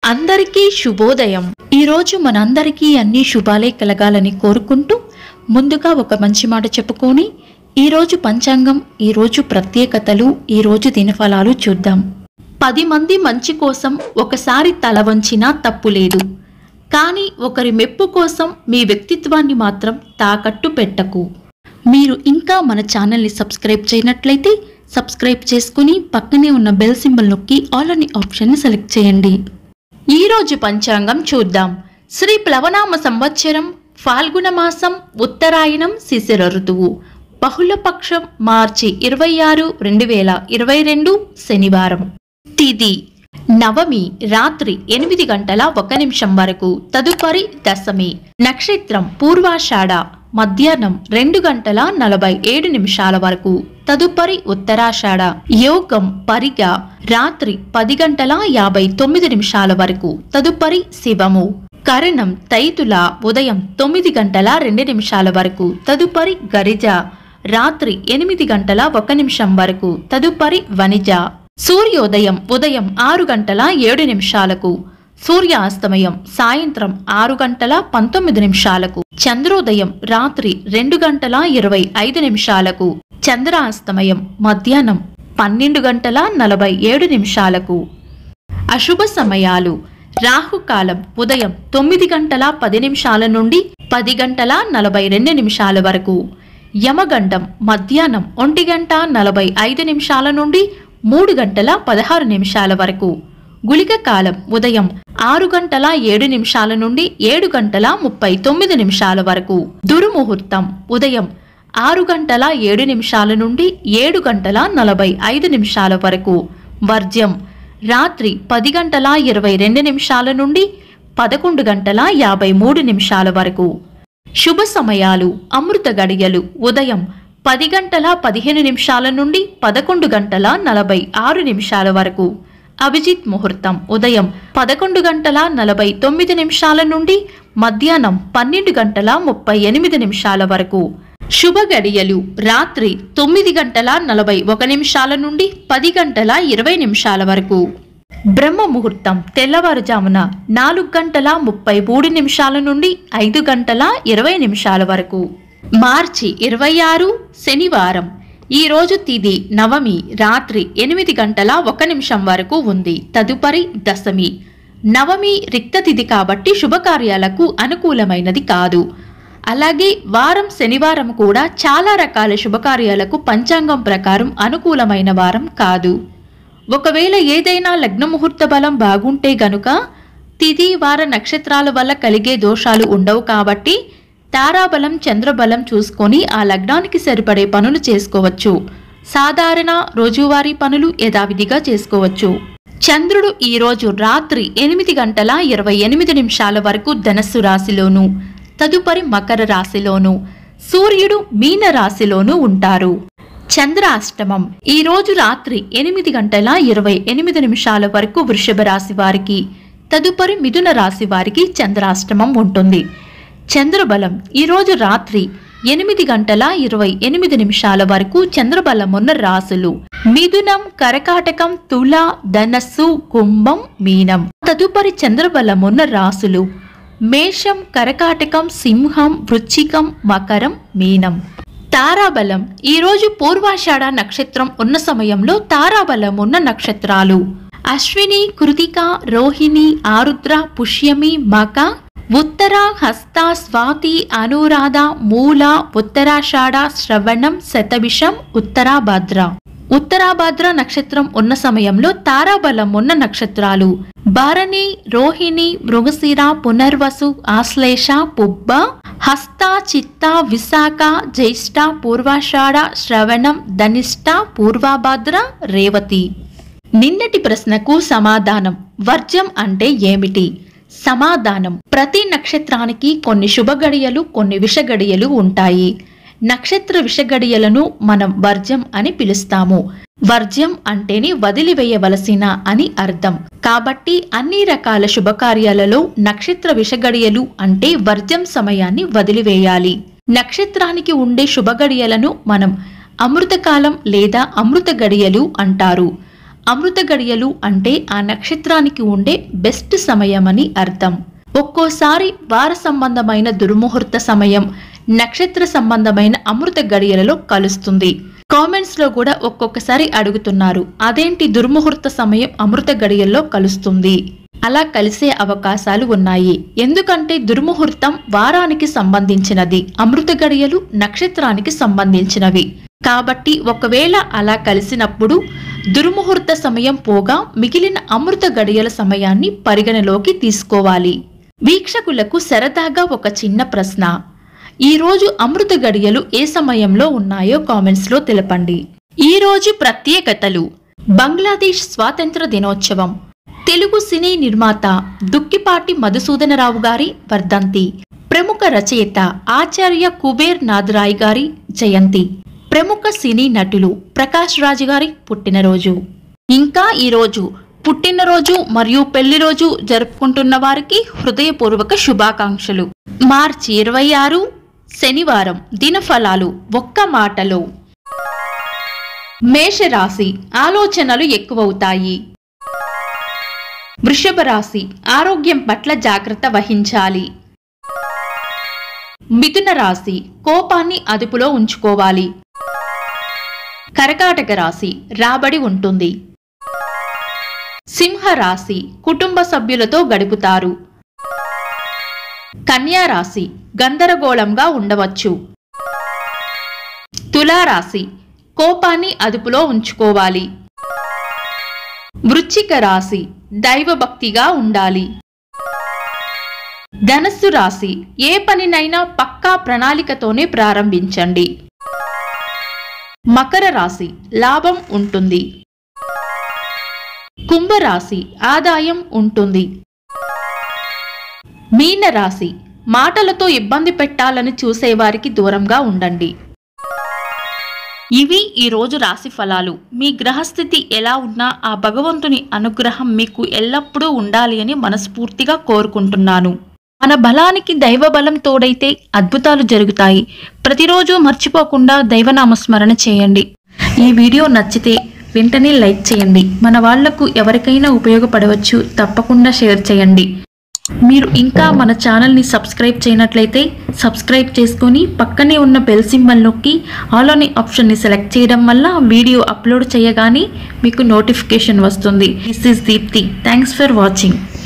అందరికీ శుభోదయం ఈరోజు మనందరికీ అన్ని శుభాలే కలగాలని కోరుకుంటూ ముందుగా ఒక మంచి మాట చెప్పుకొని ఈరోజు పంచాంగం ఈరోజు ప్రత్యేకతలు ఈరోజు దినఫలాలు చూద్దాం పది మంది మంచి కోసం ఒకసారి తల వంచినా తప్పు లేదు కానీ ఒకరి మెప్పు కోసం మీ వ్యక్తిత్వాన్ని మాత్రం తాకట్టు పెట్టకు మీరు ఇంకా మన ఛానల్ని సబ్స్క్రైబ్ చేయనట్లయితే సబ్స్క్రైబ్ చేసుకుని పక్కనే ఉన్న బెల్ సింబల్ నొక్కి ఆల్ అనే ఆప్షన్ని సెలెక్ట్ చేయండి ఈ రోజు పంచాంగం చూద్దాం శ్రీ ప్లవనామ సంవత్సరం ఫాల్గుణ మాసం ఉత్తరాయణం శిశిర ఋతువు బహుళపక్షం మార్చి ఇరవై ఆరు రెండు వేల ఇరవై రెండు శనివారం తిది నవమి రాత్రి ఎనిమిది గంటల ఒక నిమిషం వరకు తదుపరి దశమి నక్షత్రం పూర్వాషాఢ మధ్యాహ్నం రెండు గంటల నలభై ఏడు నిమిషాల వరకు తదుపరి ఉత్తరాషాఢ యోగం పరిగ రాత్రి పది గంటల యాభై తొమ్మిది నిమిషాల వరకు తదుపరి శివము కరణం తైతుల ఉదయం తొమ్మిది గంటల రెండు నిమిషాల వరకు తదుపరి గరిజ రాత్రి ఎనిమిది గంటల ఒక నిమిషం వరకు తదుపరి వనిజ సూర్యోదయం ఉదయం ఆరు గంటల ఏడు నిమిషాలకు సూర్యాస్తమయం సాయంత్రం ఆరు గంటల పంతొమ్మిది నిమిషాలకు చంద్రోదయం రాత్రి రెండు గంటల ఇరవై ఐదు నిమిషాలకు చంద్రాస్తమయం మధ్యాహ్నం పన్నెండు గంటల నలభై ఏడు నిమిషాలకు అశుభ సమయాలు రాహుకాలం ఉదయం తొమ్మిది గంటల పది నిమిషాల నుండి పది గంటల నలభై రెండు నిమిషాల వరకు యమగండం మధ్యాహ్నం ఒంటి గంట నలభై ఐదు నిమిషాల నుండి మూడు గంటల పదహారు నిమిషాల వరకు గుళిక కాలం ఉదయం ఆరు గంటల ఏడు నిమిషాల నుండి ఏడు గంటల ముప్పై తొమ్మిది నిమిషాల వరకు దుర్ముహూర్తం ఉదయం ఆరు గంటల ఏడు నిమిషాల నుండి ఏడు గంటల నలభై ఐదు నిమిషాల వరకు వర్జ్యం రాత్రి పది గంటల ఇరవై రెండు నిమిషాల నుండి పదకొండు గంటల యాభై మూడు నిమిషాల వరకు శుభ సమయాలు అమృత గడియలు ఉదయం పది గంటల పదిహేను నిమిషాల నుండి పదకొండు గంటల నలభై ఆరు నిమిషాల వరకు అభిజిత్ ముహూర్తం ఉదయం పదకొండు గంటల నలభై తొమ్మిది నిమిషాల నుండి మధ్యాహ్నం పన్నెండు గంటల ముప్పై ఎనిమిది నిమిషాల వరకు శుభ గడియలు రాత్రి తొమ్మిది గంటల నలభై ఒక నిమిషాల నుండి పది గంటల ఇరవై నిమిషాల వరకు బ్రహ్మ ముహూర్తం తెల్లవారుజామున నాలుగు గంటల ముప్పై మూడు నిమిషాల నుండి ఐదు గంటల ఇరవై నిమిషాల వరకు మార్చి ఇరవై ఆరు శనివారం ఈ రోజు తిది నవమి రాత్రి ఎనిమిది గంటల ఒక నిమిషం వరకు ఉంది తదుపరి దశమి నవమి రిక్త తిథి కాబట్టి శుభకార్యాలకు అనుకూలమైనది కాదు అలాగే వారం శనివారం కూడా చాలా రకాల శుభకార్యాలకు పంచాంగం ప్రకారం అనుకూలమైన వారం కాదు ఒకవేళ ఏదైనా లగ్న ముహూర్త బలం బాగుంటే గనుక తిథి వార నక్షత్రాల వల్ల కలిగే దోషాలు ఉండవు కాబట్టి తారాబలం చంద్రబలం చూసుకొని ఆ లగ్నానికి సరిపడే పనులు చేసుకోవచ్చు సాధారణ రోజువారీ పనులు యథావిధిగా చేసుకోవచ్చు చంద్రుడు ఈ రోజు రాత్రి ఎనిమిది గంటల ఇరవై ఎనిమిది నిమిషాల వరకు ధనస్సు రాశిలోను తదుపరి మకర రాశిలోను సూర్యుడు మీన రాశిలోను ఉంటారు చంద్రాష్టమం ఈ రోజు రాత్రి ఎనిమిది గంటల ఇరవై ఎనిమిది నిమిషాల వరకు వృషభ రాశి వారికి తదుపరి మిథున రాశి వారికి చంద్రాష్టమం ఉంటుంది చంద్రబలం ఈ రోజు రాత్రి ఎనిమిది గంటల ఇరవై ఎనిమిది నిమిషాల వరకు చంద్రబలం ఉన్న రాశులు మిథునం కరకాటకం తుల ధనస్సు కుంభం మీనం తదుపరి చంద్రబలం ఉన్న రాశులు మేషం కరకాటకం సింహం వృచ్చికం మకరం మీనం తారాబలం ఈ రోజు పూర్వాషాఢ నక్షత్రం ఉన్న సమయంలో తారాబలం ఉన్న నక్షత్రాలు అశ్విని కృతిక రోహిణి ఆరుద్ర పుష్యమి మక ఉత్తర హస్త స్వాతి అనురాధ మూల ఉత్తరాషాఢ శ్రవణం శతభిషం ఉత్తరాభద్ర ఉత్తరాభద్ర నక్షత్రం ఉన్న సమయంలో తారాబలం ఉన్న నక్షత్రాలు భరణి రోహిణి మృగశిర పునర్వసు ఆశ్లేష పుబ్బ హస్త చిత్త విశాఖ జ్యేష్ఠ పూర్వాషాఢ శ్రవణం ధనిష్ట పూర్వాభద్ర రేవతి నిన్నటి ప్రశ్నకు సమాధానం వర్జం అంటే ఏమిటి సమాధానం ప్రతి నక్షత్రానికి కొన్ని శుభగడియలు కొన్ని విషగడియలు ఉంటాయి నక్షత్ర విషగడియలను మనం వర్జం అని పిలుస్తాము వర్జ్యం అంటేనే వదిలివేయవలసిన అని అర్థం కాబట్టి అన్ని రకాల శుభకార్యాలలో నక్షత్ర విషగడియలు అంటే వర్జం సమయాన్ని వదిలివేయాలి నక్షత్రానికి ఉండే శుభగడియలను మనం అమృతకాలం లేదా అమృత గడియలు అంటారు అమృత గడియలు అంటే ఆ నక్షత్రానికి ఉండే బెస్ట్ సమయమని అర్థం ఒక్కోసారి వార సంబంధమైన దుర్ముహూర్త సమయం నక్షత్ర సంబంధమైన అమృత గడియలలో కలుస్తుంది కామెంట్స్ లో కూడా ఒక్కొక్కసారి అడుగుతున్నారు అదేంటి దుర్ముహూర్త సమయం అమృత గడియల్లో కలుస్తుంది అలా కలిసే అవకాశాలు ఉన్నాయి ఎందుకంటే దుర్ముహూర్తం వారానికి సంబంధించినది అమృత గడియలు నక్షత్రానికి సంబంధించినవి కాబట్టి ఒకవేళ అలా కలిసినప్పుడు దుర్ముహూర్త సమయం పోగా మిగిలిన అమృత గడియల సమయాన్ని పరిగణలోకి తీసుకోవాలి వీక్షకులకు సరదాగా ఒక చిన్న ప్రశ్న ఈ రోజు అమృత గడియలు ఏ సమయంలో ఉన్నాయో కామెంట్స్ లో తెలపండి ఈ రోజు ప్రత్యేకతలు బంగ్లాదేశ్ స్వాతంత్ర దినోత్సవం తెలుగు సినీ నిర్మాత దుక్కిపాటి మధుసూదనరావు గారి వర్ధంతి ప్రముఖ రచయిత ఆచార్య కుబేర్ నాథరాయ్ గారి జయంతి ప్రముఖ సినీ నటులు ప్రకాష్ రాజ్ గారి పుట్టినరోజు ఇంకా ఈరోజు పుట్టినరోజు మరియు పెళ్లి రోజు జరుపుకుంటున్న వారికి హృదయపూర్వక శుభాకాంక్షలు మార్చి ఇరవై ఆరు శనివారం దినఫలాలు ఒక్క మాటలో మేషరాశి ఆలోచనలు ఎక్కువవుతాయి వృషభ రాశి ఆరోగ్యం పట్ల జాగ్రత్త వహించాలి మిథున రాశి కోపాన్ని అదుపులో ఉంచుకోవాలి కరకాటక రాశి రాబడి ఉంటుంది సింహ రాశి కుటుంబ సభ్యులతో గడుపుతారు కన్యా రాశి గందరగోళంగా ఉండవచ్చు తులారాశి కోపాన్ని అదుపులో ఉంచుకోవాలి వృశ్చిక రాశి దైవభక్తిగా ఉండాలి ధనస్సు రాశి ఏ పనినైనా పక్కా ప్రణాళికతోనే ప్రారంభించండి మకర రాశి లాభం ఉంటుంది కుంభరాశి ఆదాయం ఉంటుంది మీనరాశి మాటలతో ఇబ్బంది పెట్టాలని చూసేవారికి దూరంగా ఉండండి ఇవి ఈ రోజు రాశి ఫలాలు మీ గ్రహస్థితి ఎలా ఉన్నా ఆ భగవంతుని అనుగ్రహం మీకు ఎల్లప్పుడూ ఉండాలి అని మనస్ఫూర్తిగా కోరుకుంటున్నాను మన బలానికి దైవ బలం తోడైతే అద్భుతాలు జరుగుతాయి ప్రతిరోజు మర్చిపోకుండా దైవనామస్మరణ చేయండి ఈ వీడియో నచ్చితే వెంటనే లైక్ చేయండి మన వాళ్లకు ఎవరికైనా ఉపయోగపడవచ్చు తప్పకుండా షేర్ చేయండి మీరు ఇంకా మన ఛానల్ని సబ్స్క్రైబ్ చేయనట్లయితే సబ్స్క్రైబ్ చేసుకొని పక్కనే ఉన్న బెల్ సింబల్ నొక్కి ఆల్ అనే ఆప్షన్ని సెలెక్ట్ చేయడం వల్ల వీడియో అప్లోడ్ చేయగానే మీకు నోటిఫికేషన్ వస్తుంది this is Deepti thanks for watching